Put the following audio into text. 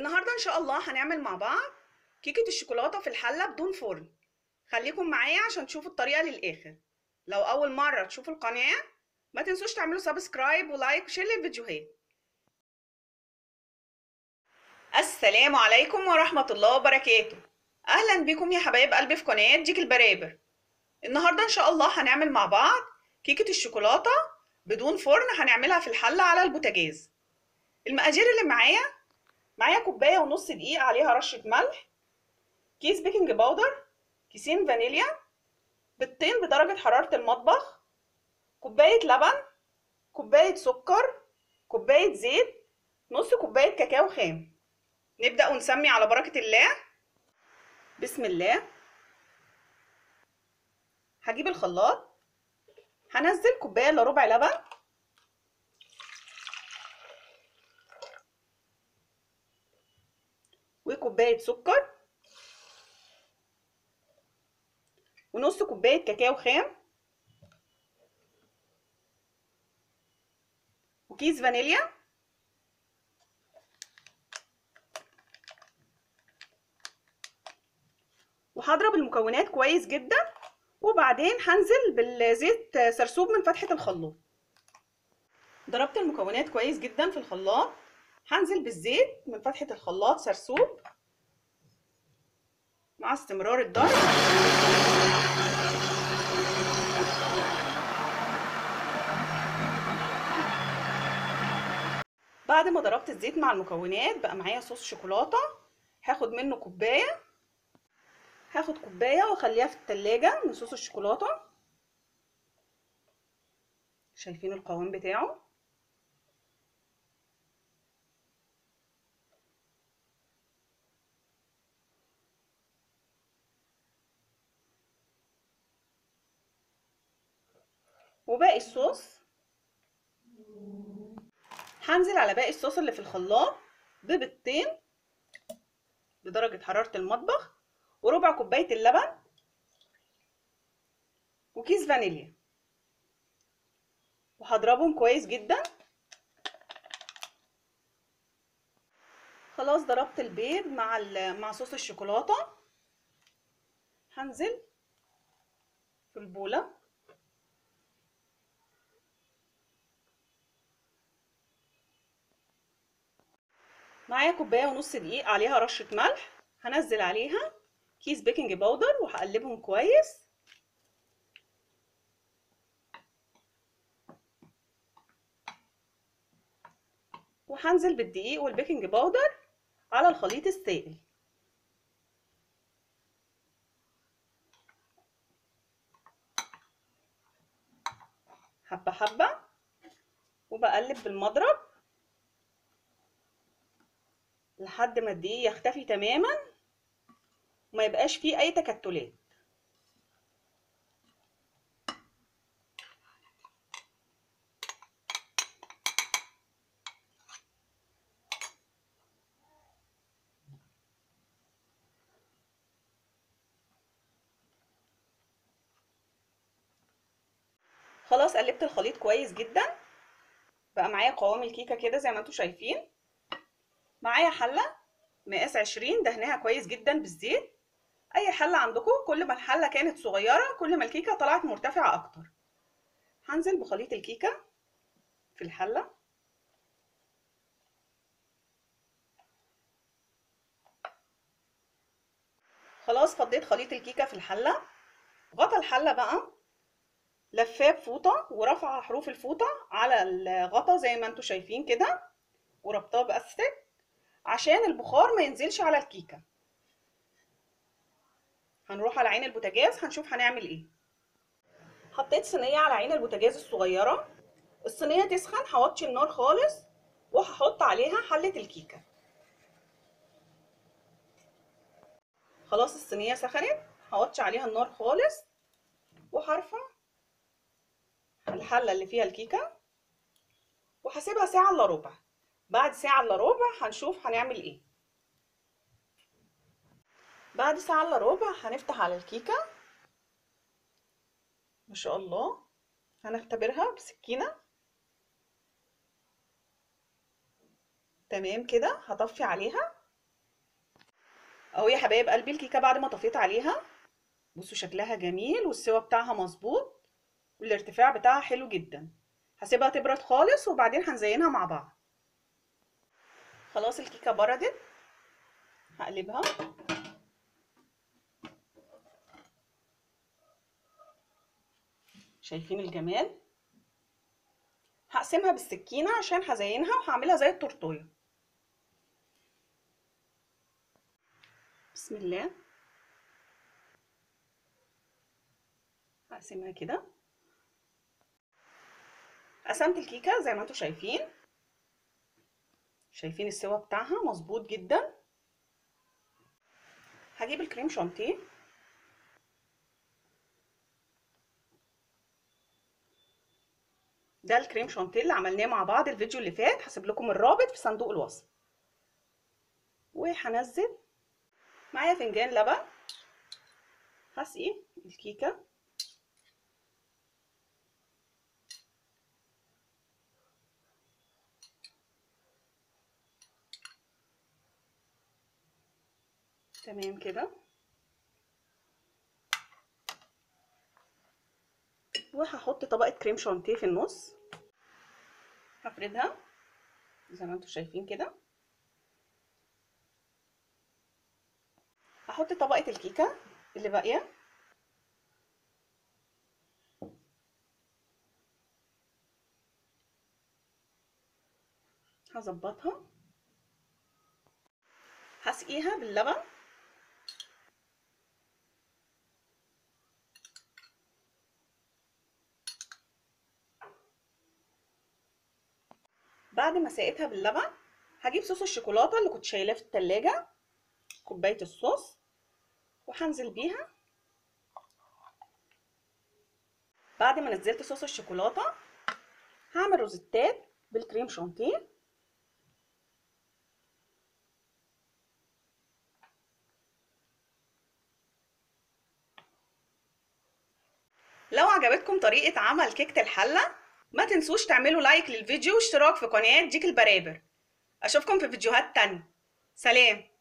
النهارده ان شاء الله هنعمل مع بعض كيكه الشوكولاته في الحله بدون فرن خليكم معايا عشان تشوفوا الطريقه للاخر لو اول مره تشوفوا القناه ما تنسوش تعملوا سبسكرايب ولايك وشير للفيديوهات السلام عليكم ورحمه الله وبركاته اهلا بكم يا حبايب قلبي في قناه ديك البرابر النهارده ان شاء الله هنعمل مع بعض كيكه الشوكولاته بدون فرن هنعملها في الحله على البوتاجاز المقادير اللي معايا معايا كوبايه ونص دقيق عليها رشه ملح كيس بيكنج باودر كيسين فانيليا بيضتين بدرجه حراره المطبخ كوبايه لبن كوبايه سكر كوبايه زيت نص كوبايه كاكاو خام نبدا ونسمي على بركه الله بسم الله هجيب الخلاط هنزل كوبايه الا ربع لبن وكوبايه سكر ونص كوبايه كاكاو خام وكيس فانيليا وهضرب المكونات كويس جدا وبعدين هنزل بالزيت سرسوب من فتحه الخلاط ضربت المكونات كويس جدا في الخلاط هنزل بالزيت من فتحة الخلاط سرسوب مع استمرار الضرب بعد ما ضربت الزيت مع المكونات بقى معايا صوص شوكولاتة هاخد منه كوباية هاخد كوباية واخليها في التلاجة من صوص الشوكولاتة شايفين القوام بتاعه وباقي الصوص هنزل على باقي الصوص اللي في الخلاط ببيضتين بدرجة حرارة المطبخ وربع كوباية اللبن وكيس فانيليا وهضربهم كويس جدا خلاص ضربت البيض مع مع صوص الشوكولاتة هنزل في البولة معايا كوبايه ونص دقيق عليها رشه ملح هنزل عليها كيس بيكنج باودر وهقلبهم كويس وهنزل بالدقيق والبيكنج باودر على الخليط السائل حبه حبه وبقلب بالمضرب لحد ما الدقيق يختفي تماما وما يبقاش فيه اي تكتلات خلاص قلبت الخليط كويس جدا بقى معايا قوام الكيكه كده زي ما انتم شايفين معايا حلة مقاس عشرين دهناها كويس جدا بالزيت اي حلة عندكم كل ما الحلة كانت صغيرة كل ما الكيكة طلعت مرتفعة اكتر هنزل بخليط الكيكة في الحلة خلاص فضيت خليط الكيكة في الحلة غطا الحلة بقى لفاه بفوطة ورفع حروف الفوطة على الغطا زي ما انتم شايفين كده وربطاه باستك عشان البخار ما ينزلش على الكيكه هنروح على عين البوتاجاز هنشوف هنعمل ايه حطيت صينيه على عين البوتاجاز الصغيره الصينيه تسخن هوطي النار خالص وهحط عليها حله الكيكه خلاص الصينيه سخنت هوطي عليها النار خالص وهرفع الحله اللي فيها الكيكه وهسيبها ساعه الا ربع بعد ساعة الا ربع هنشوف هنعمل ايه بعد ساعة الا ربع هنفتح على الكيكة ما شاء الله هنختبرها بسكينة تمام كده هطفي عليها اهو يا حبايب قلبي الكيكه بعد ما طفيت عليها بصوا شكلها جميل والسوا بتاعها مظبوط والارتفاع بتاعها حلو جدا هسيبها تبرد خالص وبعدين هنزينها مع بعض خلاص الكيكه بردت هقلبها شايفين الجمال هقسمها بالسكينه عشان هزينها وهعملها زي التورتيه بسم الله هقسمها كده قسمت الكيكه زي ما انتم شايفين شايفين السوا بتاعها مظبوط جدا هجيب الكريم شانتيه ده الكريم شانتيه اللي عملناه مع بعض الفيديو اللي فات هسيب لكم الرابط في صندوق الوصف وهنزل معايا فنجان لبن هسقي الكيكه تمام كده وهحط طبقة كريم شانتيه في النص هفردها زي ما انتم شايفين كده هحط طبقة الكيكة اللي باقية هظبطها هسقيها باللبن بعد ما سقيتها باللبن هجيب صوص الشوكولاته اللي كنت شايلاه في التلاجة كوبايه الصوص وهنزل بيها بعد ما نزلت صوص الشوكولاته هعمل روزيتات بالكريم شانتيه لو عجبتكم طريقة عمل كيكة الحلة ما تنسوش تعملوا لايك للفيديو واشتراك في قناة ديك البرابر اشوفكم في فيديوهات تانية سلام